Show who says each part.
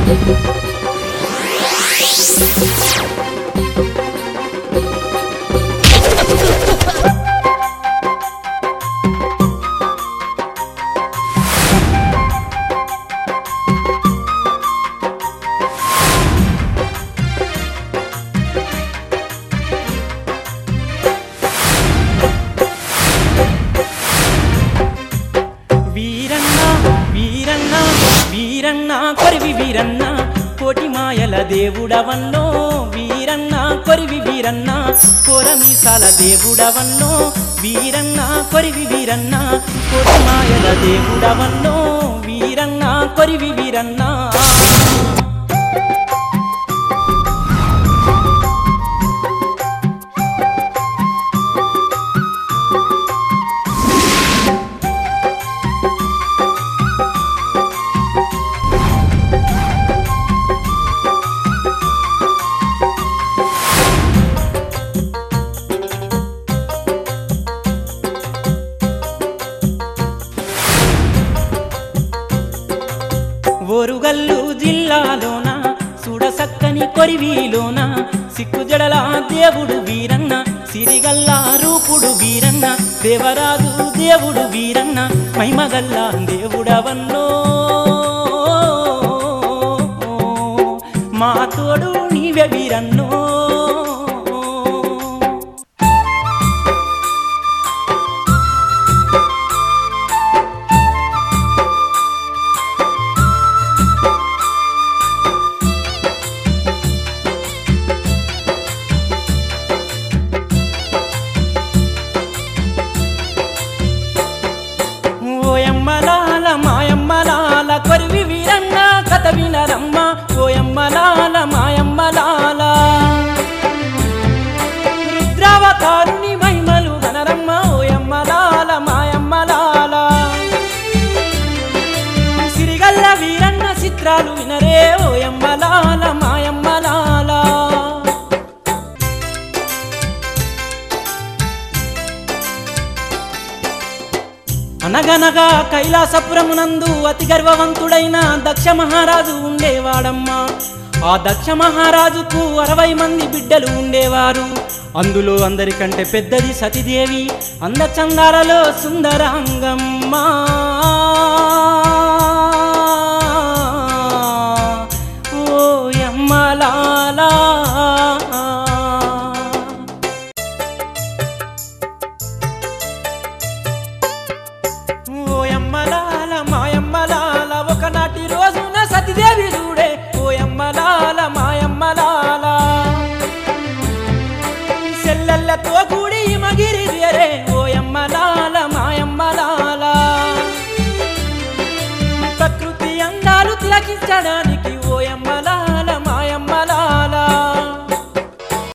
Speaker 1: వీరన్న వీరన్న వీరన్న కొరివి వీరన్న కోటి మాయల దేవుడవన్నో వీరన్న కొరివి వీరన్న కోరమీసాల దేవుడవన్నో వీరన్న కొరివి వీరన్న కోటి మాయల దేవుడవన్నో వీరన్న కొరివి వీరన్న ఓరుగల్లు జిల్లాలోన సుడసక్కని కొరివిలోన సిక్కుజడల దేవుడు వీరన్న సిరిగల్లా రూపుడు వీరన్న దేవరాజు దేవుడు వీరన్న మైమగల్లా దేవుడవన్నో మా తోడు నీవే వీరన్నో ఓయమ్మలాల మాయమ్మలాల కొరివి వీరన్న కథ వినరమ్మ ఓయమ్మలాల మాయమ్మలాల రుద్రావతారుని మహిమలు గనరమ్మ ఓయమ్మలాల మాయమ్మలాల సిరిగల్ల వీరన్న చిత్రాలు వినరే ఓయమ్మలాల మాయమ్మలాల అనగనగా కైలాసపురమునందు అతి గర్వవంతుడైన దక్ష మహారాజు ఉండేవాడమ్మా ఆ దక్ష మహారాజుకు అరవై మంది బిడ్డలు ఉండేవారు అందులో అందరికంటే పెద్దది సతీదేవి అందచందాలలో సుందరాంగమ్మా ఓ యమ్మలాలా ఓయమ్మలాల మాయమ్మలాల ఒకనాటి రోజున సతీదేవి చూడే ఓయమ్మలాల మాయమ్మలాల సెల్లెళ్ళతో కూడి మగిరి వేరే ఓయమ్మలాల మాయమ్మలాల ప్రకృతి అందాలు తిలకించడానికి